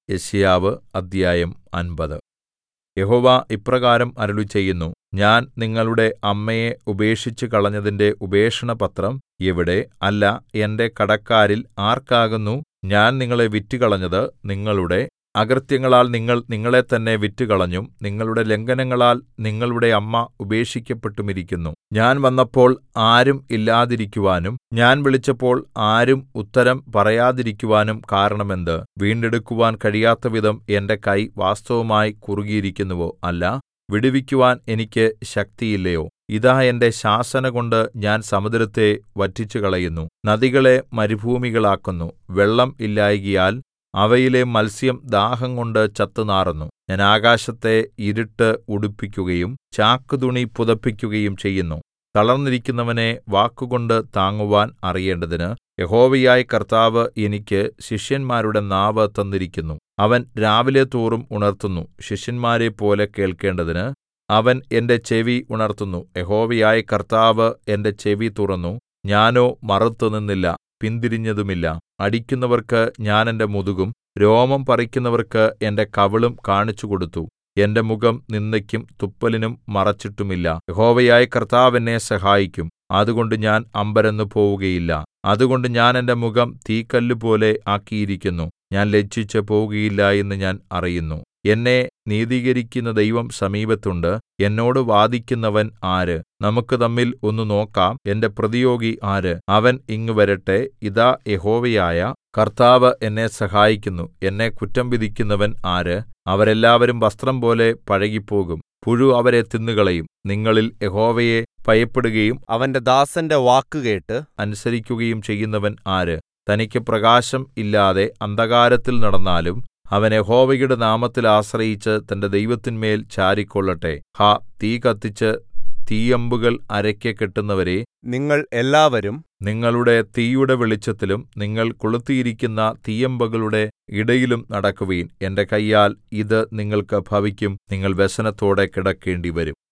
യെശയ്യാവ് അദ്ധ്യായം അമ്പത് യഹോവ ഇപ്രകാരം അരുളിച്ചെയ്യുന്നു ഞാൻ നിങ്ങളുടെ അമ്മയെ ഉപേക്ഷിച്ചുകളഞ്ഞതിന്റെ ഉപേക്ഷണപത്രം എവിടെ അല്ല എന്റെ കടക്കാരിൽ ആർക്കാകുന്നു ഞാൻ നിങ്ങളെ വിറ്റുകളഞ്ഞത് നിങ്ങളുടെ അകൃത്യങ്ങളാൽ നിങ്ങൾ നിങ്ങളെത്തന്നെ വിറ്റുകളഞ്ഞും നിങ്ങളുടെ ലംഘനങ്ങളാൽ നിങ്ങളുടെ അമ്മ ഉപേക്ഷിക്കപ്പെട്ടുമിരിക്കുന്നു ഞാൻ വന്നപ്പോൾ ആരും ഇല്ലാതിരിക്കുവാനും ഞാൻ വിളിച്ചപ്പോൾ ആരും ഉത്തരം പറയാതിരിക്കുവാനും കാരണമെന്ത് വീണ്ടെടുക്കുവാൻ കഴിയാത്തവിധം എന്റെ കൈ വാസ്തവമായി കുറുകിയിരിക്കുന്നുവോ അല്ല വിടുവിക്കുവാൻ എനിക്ക് ശക്തിയില്ലയോ ഇതാ എന്റെ ശാസനകൊണ്ട് ഞാൻ സമുദ്രത്തെ വറ്റിച്ചുകളയുന്നു നദികളെ മരുഭൂമികളാക്കുന്നു വെള്ളം ഇല്ലായ്കയാൽ അവയിലെ മത്സ്യം ദാഹംകൊണ്ട് ചത്തുനാറുന്നു ഞാൻ ആകാശത്തെ ഇരുട്ട് ഉടുപ്പിക്കുകയും ചാക്കുതുണി പുതപ്പിക്കുകയും ചെയ്യുന്നു തളർന്നിരിക്കുന്നവനെ വാക്കുകൊണ്ട് താങ്ങുവാൻ അറിയേണ്ടതിന് യഹോവയായ കർത്താവ് എനിക്ക് ശിഷ്യന്മാരുടെ നാവ് തന്നിരിക്കുന്നു അവൻ രാവിലെ തോറും ഉണർത്തുന്നു ശിഷ്യന്മാരെപ്പോലെ കേൾക്കേണ്ടതിന് അവൻ എന്റെ ചെവി ഉണർത്തുന്നു യഹോവയായ കർത്താവ് എന്റെ ചെവി തുറന്നു ഞാനോ മറുത്തുനിന്നില്ല പിന്തിരിഞ്ഞതുമില്ല അടിക്കുന്നവർക്ക് ഞാൻ എന്റെ മുതുകും രോമം പറിക്കുന്നവർക്ക് എന്റെ കവിളും കാണിച്ചുകൊടുത്തു എന്റെ മുഖം നിന്ദയ്ക്കും തുപ്പലിനും മറച്ചിട്ടുമില്ല യഹോവയായ കർത്താവ് എന്നെ സഹായിക്കും അതുകൊണ്ട് ഞാൻ അമ്പരന്ന് പോവുകയില്ല അതുകൊണ്ട് ഞാൻ എന്റെ മുഖം തീക്കല്ലുപോലെ ആക്കിയിരിക്കുന്നു ഞാൻ ലജ്ജിച്ച് പോവുകയില്ല എന്ന് ഞാൻ അറിയുന്നു എന്നെ നീതീകരിക്കുന്ന ദൈവം സമീപത്തുണ്ട് എന്നോട് വാദിക്കുന്നവൻ ആര് നമുക്ക് തമ്മിൽ ഒന്ന് നോക്കാം എന്റെ പ്രതിയോഗി ആര് അവൻ ഇങ്ങ് വരട്ടെ ഇതാ യഹോവയായ കർത്താവ് എന്നെ സഹായിക്കുന്നു എന്നെ കുറ്റം വിധിക്കുന്നവൻ ആര് അവരെല്ലാവരും വസ്ത്രംപോലെ പഴകിപ്പോകും പുഴു അവരെ തിന്നുകളയും നിങ്ങളിൽ യഹോവയെ ഭയപ്പെടുകയും അവന്റെ ദാസന്റെ വാക്കുകേട്ട് അനുസരിക്കുകയും ചെയ്യുന്നവൻ ആര് തനിക്ക് പ്രകാശം ഇല്ലാതെ അന്ധകാരത്തിൽ നടന്നാലും അവൻ യഹോവയുടെ നാമത്തിൽ ആശ്രയിച്ച് തന്റെ ദൈവത്തിന്മേൽ ചാരിക്കൊള്ളട്ടെ ഹാ തീ കത്തിച്ച് തീയമ്പുകൾ അരയ്ക്ക് കെട്ടുന്നവരേ നിങ്ങൾ എല്ലാവരും നിങ്ങളുടെ തീയുടെ വെളിച്ചത്തിലും നിങ്ങൾ കൊളുത്തിയിരിക്കുന്ന തീയമ്പുകളുടെ ഇടയിലും നടക്കുവിൻ എന്റെ കയ്യാൽ ഇത് നിങ്ങൾക്ക് ഭവിക്കും നിങ്ങൾ വ്യസനത്തോടെ കിടക്കേണ്ടിവരും